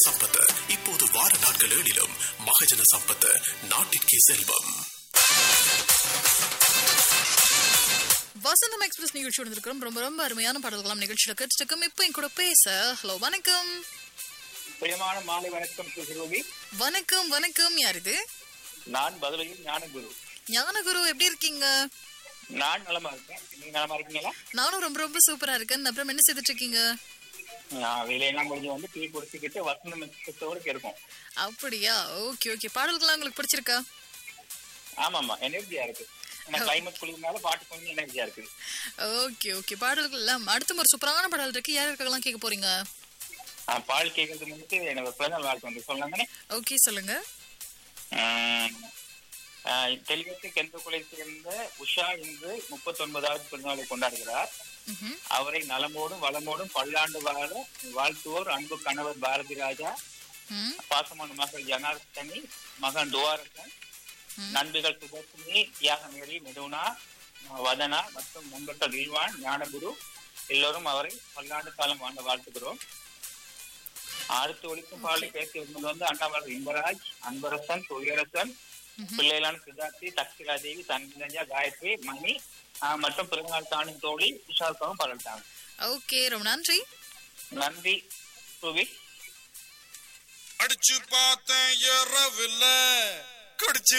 சம்பத் இப்போது வார நாட்கள் ஏழிலும் மகஜன சம்பத் நாட்டிற்கே செல்வம் வசந்தம் எக்ஸ்பிரஸ் நிகழ்ச்சி வந்திருக்கிறோம் ரொம்ப ரொம்ப அருமையான பாடல்களாம் நிகழ்ச்சியில கேட்டுருக்கோம் இப்போ என் கூட பேச ஹலோ வணக்கம் பிரியமான மாலை வணக்கம் சுசிரோகி வணக்கம் வணக்கம் யார் இது நான் பதிலையில் ஞானகுரு ஞானகுரு எப்படி இருக்கீங்க நான் நலமா இருக்கேன் நீங்க நலமா இருக்கீங்களா நானும் ரொம்ப ரொம்ப சூப்பரா இருக்கேன் அப்புறம் என்ன செய்துட்டு இருக்கீங்க நான் வேலையெல்லாம் முடிஞ்சு வந்து டீ குடிச்சுக்கிட்டு வசந்த மிச்சத்தோடு இருக்கும் அப்படியா ஓகே ஓகே பாடல்கள்லாம் உங்களுக்கு பிடிச்சிருக்கா ஆமாமா எனர்ஜியா இருக்கு ஏன்னா கிளைமேட் குளிர்னால பாட்டு கொஞ்சம் எனர்ஜியா இருக்கு ஓகே ஓகே பாடல்கள் எல்லாம் அடுத்த ஒரு சூப்பரான பாடல் இருக்கு யார் இருக்கலாம் கேட்க போறீங்க ஆ, பால் கேட்கறது முன்னுக்கு எனக்கு பிறந்தநாள் வாழ்க்கை வந்து சொல்லாங்கன்னு ஓகே சொல்லுங்க தெலுங்குக்கு எந்த குலை சேர்ந்த உஷா இன்று முப்பத்தி ஒன்பதாவது பிறந்தநாளை கொண்டாடுகிறார் ம்ஹும். அவரை நலமோடும் வளமோடும் பல்லாண்டு வாழ வாழ்த்துவோர் அன்பு கணவர் பாரதி ராஜா ம், பாசமான மகள் ஜனார்த்தனி மகன் துவாரகன் நண்பிகள் சுதர்ஷினி தியாகமேரி மிதுனா வதனா மற்றும் நண்பர்கள் இல்வான் ஞானகுரு எல்லோரும் அவரை பல்லாண்டு காலம் வாழ வாழ்த்துகிறோம் அடுத்து ஒழிக்கும் பாடலை பேசி வருவது வந்து அண்ணாமலை இன்பராஜ் அன்பரசன் தொழிலரசன் பிள்ளைகளான சித்தார்த்தி தக்ஷிகா தேவி சங்கஞ்சா காயத்ரி மணி ஆஹ், மற்றும் பிறந்தநாள் காணும் தோழி விஷால்காவும் பாடல்தாங்க ஓகே ரொம்ப நன்றி நன்றி சுவி அடிச்சு பார்த்தேன் இரவுல குடிச்சு